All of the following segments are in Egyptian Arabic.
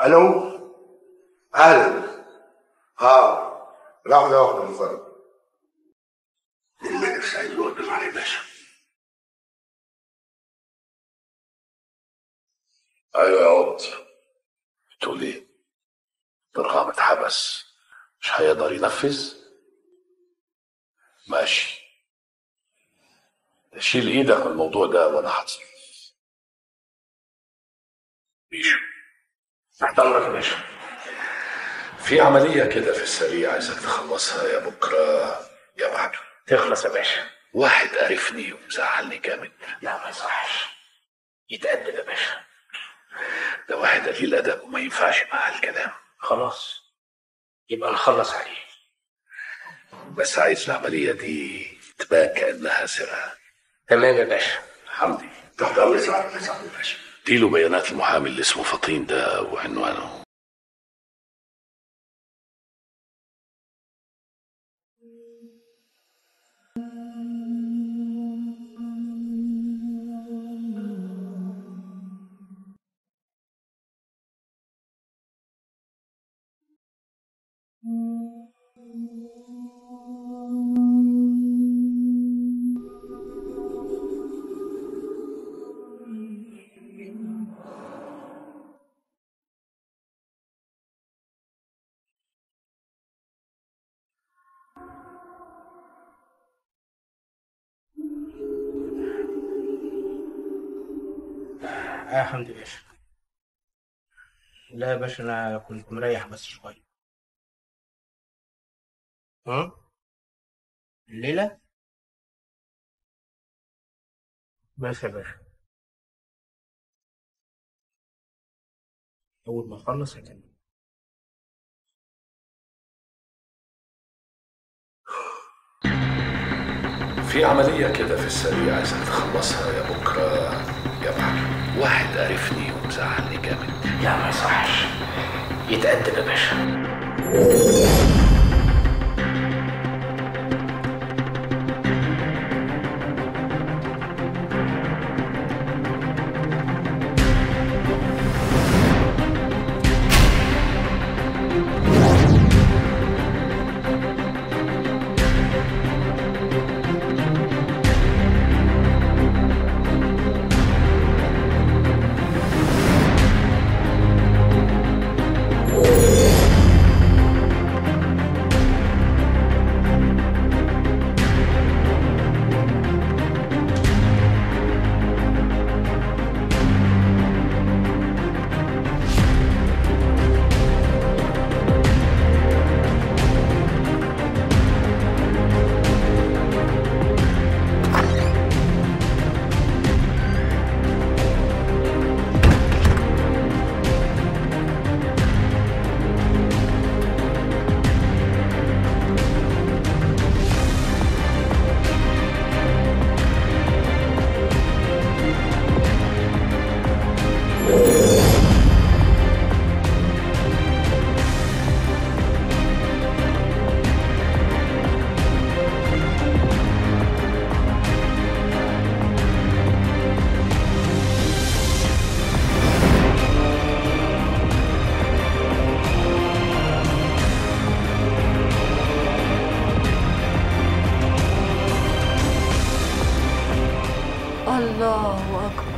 الو اهلا ها لحظه واحده من فضلك الملك سعيد يوقف علي باشا ايوه يا عبد بتقول ايه؟ برغام اتحبس مش هيقدر ينفذ؟ ماشي شيل ايدك من الموضوع ده وانا هتصرف بيشو تحت امرك يا باشا في عملية كده في السريع عايزك تخلصها يا بكرة يا بعده تخلص يا باشا واحد قرفني ومزعلني جامد لا ما يصحش يتأدب يا باشا ده واحد قليل أدب وما ينفعش معاه الكلام خلاص يبقى نخلص عليه بس عايز العملية دي تبان كأنها سرقة تمام يا باشا حمدي تحت امر سعادة سعادة الباشا اديله بيانات المحامي اللي اسمه فطين ده وعنوانه اه يا حمدي باشا لا يا باشا انا كنت مريح بس شويه ها الليله بس يا باشا اول ما اخلص هكلمك في عملية كده في السريع عايزك تخلصها يا بكرة يا بعده واحد قرفني ومزعلني جامد لا ما يصحش يتأدب يا باشا الله أكبر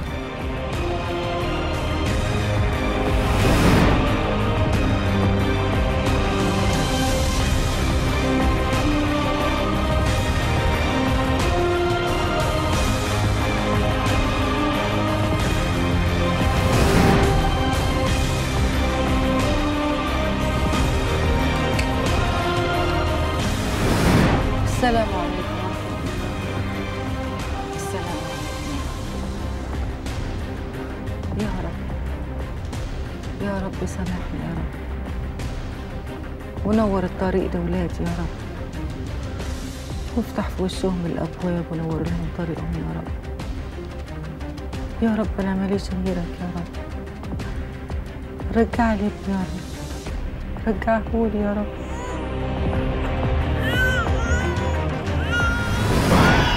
السلام عليكم ورحمة الله السلام عليكم يا رب يا رب سامحني يا رب ونور الطريق لولادي يا رب وافتح في وشهم الأبواب ونور لهم طريقهم يا رب يا رب أنا ماليش غيرك يا رب رجع لي ابني يا رب رجعهولي يا رب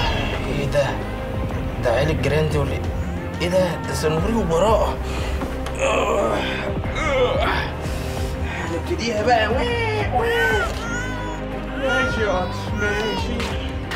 ايه ده؟ ده عيل الجيران دي ولا ايه؟ ايه ده؟ ده سنوري وبراءة هنبتديها بقى واه، واه. ماشي يا قطر ماشي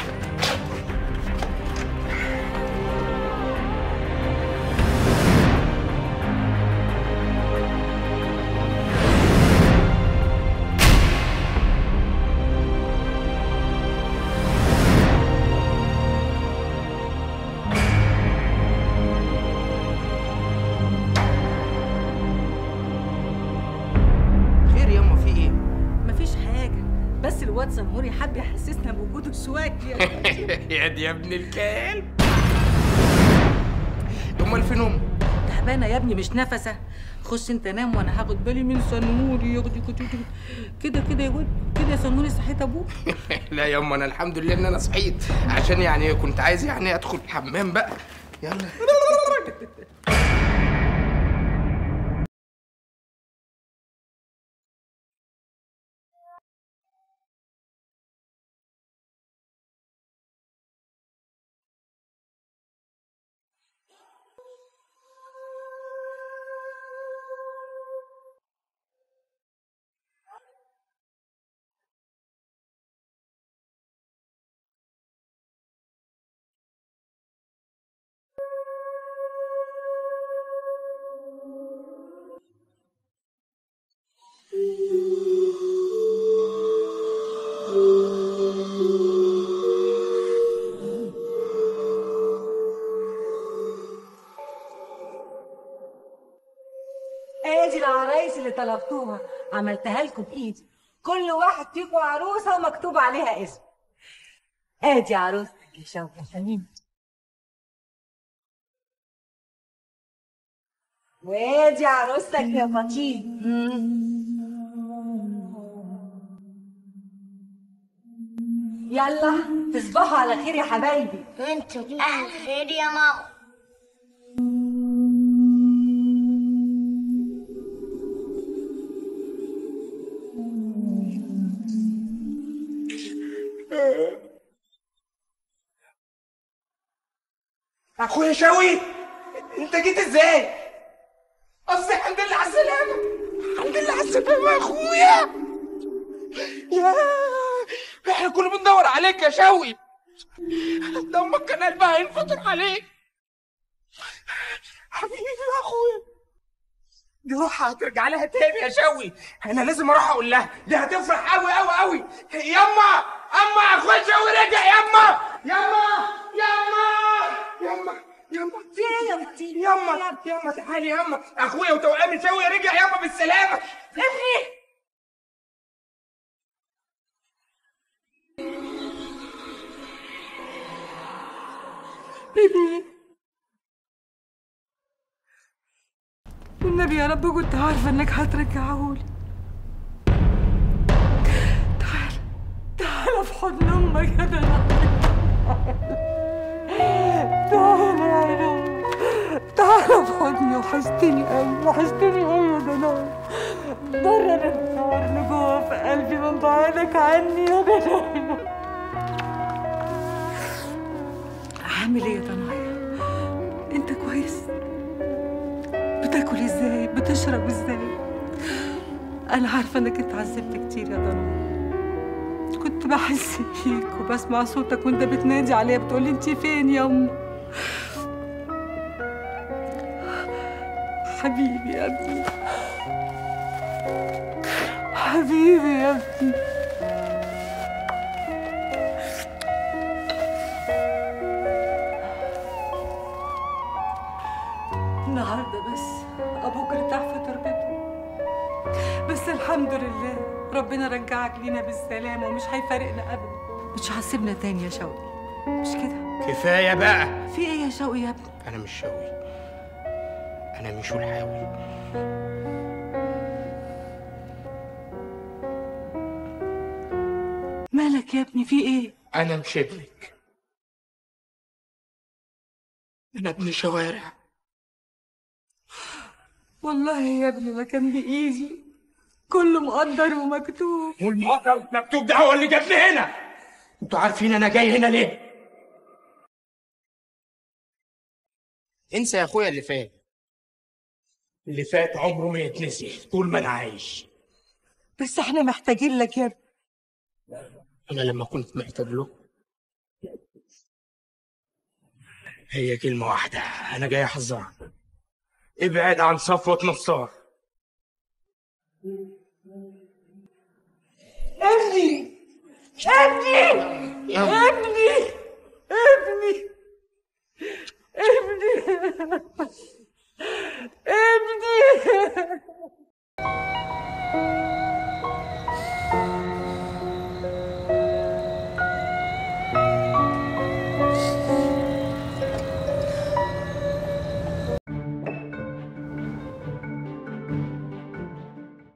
خير يما في ايه؟ مفيش حاجة بس الواد سمهوري حب يحسسنا بوجوده شوية يا دي يا ابن الكلب امال فين امي؟ تعبانة يا ابني مش نفسة خش انت نام وانا هاخد بالي من سنوري ياخدي كده كده كده يا ولد كده يا سنوري صحيت ابوك لا يا أم انا الحمد لله ان انا صحيت عشان يعني كنت عايز يعني ادخل الحمام بقى يلا ادي العرايس اللي طلبتوها عملتها لكم بايدي كل واحد فيكم عروسه ومكتوب عليها اسم ادي عروستك يا شوقي يا حبيبي وادي عروستك يا فطين يلا تصبحوا على خير يا حبايبي وانتوا بأهل خير يا ماما اخويا شوقي انت جيت ازاي؟ قصدي الحمد لله على السلامة الحمد لله على السلامة يا اخويا يا احنا كنا بندور عليك يا شوقي ده امك كان قلبها هينفطر عليك حبيبي يا اخويا دي روحها هترجع لها تاني يا شوقي انا لازم اروح اقول لها دي هتفرح قوي قوي قوي يما اما اخويا شوقي رجع يما يما يما يما يما في ايه يا بنتي يما يما تعالي يما اخويا وتوأمي شوقي رجع يما بالسلامة ابني والنبي يا رب كنت عارفة انك هترجعهولي تعال تعال في حضن امك يا دلع تعال يا عيني تعال في حضني وحشتني قوي وحشتني قوي يا دلع ضرر النار اللي جوه في قلبي من بعدك عني يا دلع عامل ايه يا ضنايا انت كويس بتاكل ازاي بتشرب ازاي انا عارفه انك انت عذبت كتير يا ضنا كنت بحس بيك وبسمع صوتك وانت بتنادي عليا بتقولي انت فين يا ام حبيبي يا ابني حبيبي يا ابني النهارده بس ابوك ارتاح في تربته بس الحمد لله ربنا رجعك لينا بالسلامه ومش هيفارقنا ابدا مش هسيبنا تاني يا شوقي مش كده كفاية بقى في ايه يا شوقي يا ابني أنا مش شوقي أنا مش الحاوي مالك يا ابني في ايه أنا مش ابنك أنا ابن شوارع والله يا ابني ما كان بايدي كله مقدر ومكتوب والمطر مكتوب ده هو اللي جابني هنا انتوا عارفين انا جاي هنا ليه انسى يا اخويا اللي فات اللي فات عمره ما يتنسي طول ما انا عايش بس احنا محتاجين لك يا ابني انا لما كنت محتاج له هي كلمة واحدة أنا جاي أحذرك ابعد عن صفوة نصار ابني ابني ابني